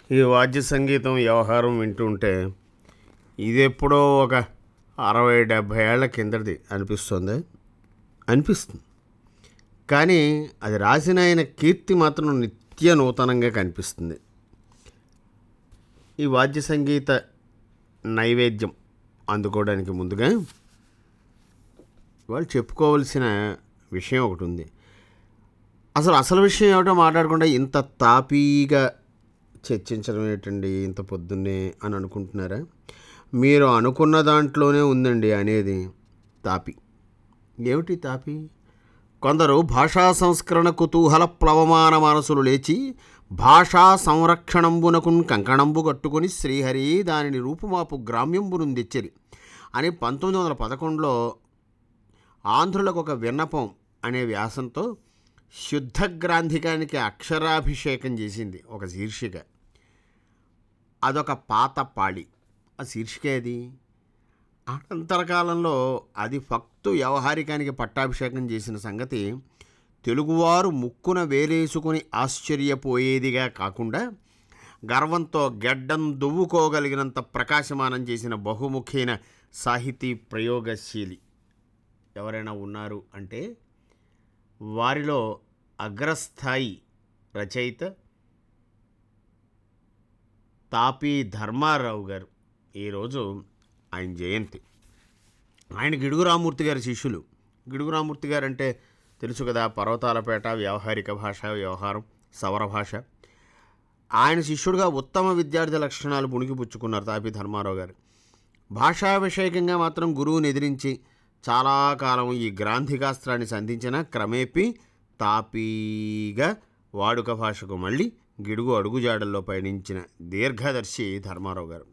ఈ వాద్య సంగీతం వ్యవహారం వింటుంటే ఇది ఎప్పుడో ఒక అరవై డెబ్భై ఏళ్ల కిందటిది అనిపిస్తుంది అనిపిస్తుంది కానీ అది రాసిన ఆయన కీర్తి మాత్రం నిత్య నూతనంగా కనిపిస్తుంది ఈ వాద్య సంగీత నైవేద్యం అందుకోవడానికి ముందుగా వాళ్ళు చెప్పుకోవలసిన విషయం ఒకటి ఉంది అసలు అసలు విషయం ఏమిటో మాట్లాడకుండా ఇంత తాపీగా చర్చించడం ఏంటండి ఇంత పొద్దున్నే అని అనుకుంటున్నారా మీరు అనుకున్న దాంట్లోనే ఉందండి అనేది తాపి ఏమిటి తాపి కొందరు భాషా సంస్కరణ కుతూహల ప్లవమాన మనసులు లేచి భాషా సంరక్షణంబునకు కంకణంబు కట్టుకొని శ్రీహరి దానిని రూపుమాపు గ్రామ్యంబునుందెచ్చరి అని పంతొమ్మిది వందల పదకొండులో ఆంధ్రులకు ఒక విన్నపం అనే వ్యాసంతో శుద్ధ గ్రాంధికానికి అక్షరాభిషేకం చేసింది ఒక శీర్షిక అదొక పాత పాళి ఆ శీర్షిక ఏది అనంతరకాలంలో అది ఫక్తు వ్యవహారికానికి పట్టాభిషేకం చేసిన సంగతి తెలుగువారు ముక్కున వేలేసుకుని ఆశ్చర్యపోయేదిగా కాకుండా గర్వంతో గెడ్డం దువ్వుకోగలిగినంత ప్రకాశమానం చేసిన బహుముఖైన సాహితీ ప్రయోగశీలి ఎవరైనా ఉన్నారు అంటే వారిలో అగ్రస్థాయి రచయిత తాపీ ధర్మారావు గారు ఈరోజు ఆయన జయంతి ఆయన గిడుగు రామూర్తి గారి శిష్యులు గిడుగు రామూర్తి గారు అంటే తెలుసు కదా పర్వతాలపేట వ్యవహారిక భాష వ్యవహారం సవర భాష ఆయన శిష్యుడిగా ఉత్తమ విద్యార్థి లక్షణాలు పుణికిపుచ్చుకున్నారు తాపీ ధర్మారావు గారు భాషా విషయకంగా మాత్రం గురువుని ఎదిరించి చాలా కాలం ఈ గ్రాంధికాస్త్రాన్ని సంధించిన క్రమేపీ తాపీగా వాడుక భాషకు మళ్ళీ గిడుగు అడుగుజాడల్లో పయనించిన దీర్ఘదర్శి ధర్మారావు గారు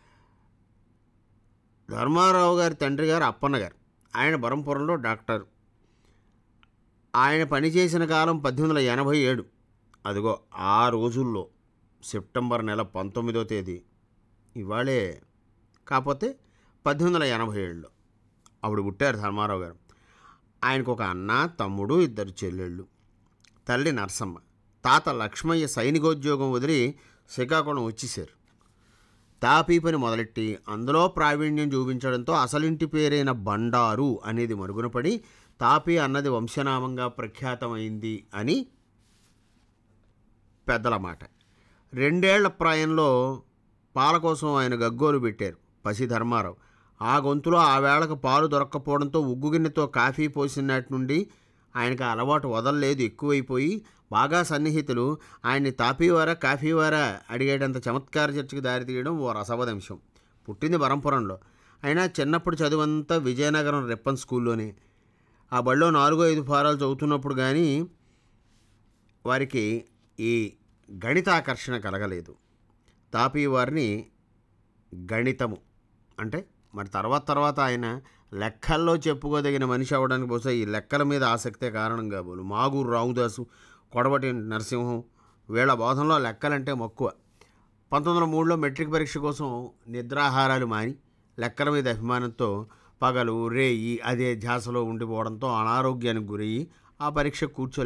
ధర్మారావు గారి తండ్రి గారు అప్పన్న గారు ఆయన బరంపురంలో డాక్టర్ ఆయన పనిచేసిన కాలం పద్దెనిమిది వందల ఎనభై ఏడు అదిగో ఆ రోజుల్లో సెప్టెంబర్ నెల పంతొమ్మిదో తేదీ ఇవాళే కాకపోతే పద్దెనిమిది వందల ఎనభై ఏడులో అప్పుడు పుట్టారు ధర్మారావు గారు ఆయనకు ఒక అన్న తమ్ముడు ఇద్దరు చెల్లెళ్ళు తల్లి నరసమ్మ తాత లక్ష్మయ్య సైనికోద్యోగం వదిలి శ్రీకాకుళం వచ్చేసారు తాపీ పని మొదలెట్టి అందులో ప్రావీణ్యం చూపించడంతో అసలింటి పేరైన బండారు అనేది మరుగున పడి తాపీ అన్నది వంశనామంగా ప్రఖ్యాతమైంది అని పెద్దల మాట రెండేళ్ల ప్రాయంలో పాల కోసం ఆయన గగ్గోలు పెట్టారు పసి ధర్మారావు ఆ గొంతులో ఆ వేళకు పాలు దొరక్కపోవడంతో ఉగ్గు గిన్నెతో కాఫీ పోసినట్టు నుండి ఆయనకు ఆ అలవాటు వదలలేదు ఎక్కువైపోయి బాగా సన్నిహితులు ఆయన్ని తాపీవారా కాఫీవారా అడిగేటంత చమత్కార చర్చకు దారితీయడం ఓ రసవదంశం పుట్టింది బరంపురంలో అయినా చిన్నప్పుడు చదువంతా విజయనగరం రెప్పన్ స్కూల్లోనే ఆ బడిలో నాలుగో ఐదు ఫారాలు చదువుతున్నప్పుడు కానీ వారికి ఈ గణితాకర్షణ కలగలేదు తాపీ వారిని గణితము అంటే మరి తర్వాత తర్వాత ఆయన లెక్కల్లో చెప్పుకోదగిన మనిషి అవ్వడానికి బహుశా ఈ లెక్కల మీద ఆసక్తే కారణం కాబోలు మాగూరు రావుదాసు కొడబటి నరసింహం వీళ్ళ బోధనలో లెక్కలంటే మక్కువ పంతొమ్మిది వందల మూడులో మెట్రిక్ పరీక్ష కోసం నిద్రాహారాలు మాని లెక్కల మీద అభిమానంతో పగలు రేయి అదే ధ్యాసలో ఉండిపోవడంతో అనారోగ్యానికి గురయ్యి ఆ పరీక్ష కూర్చో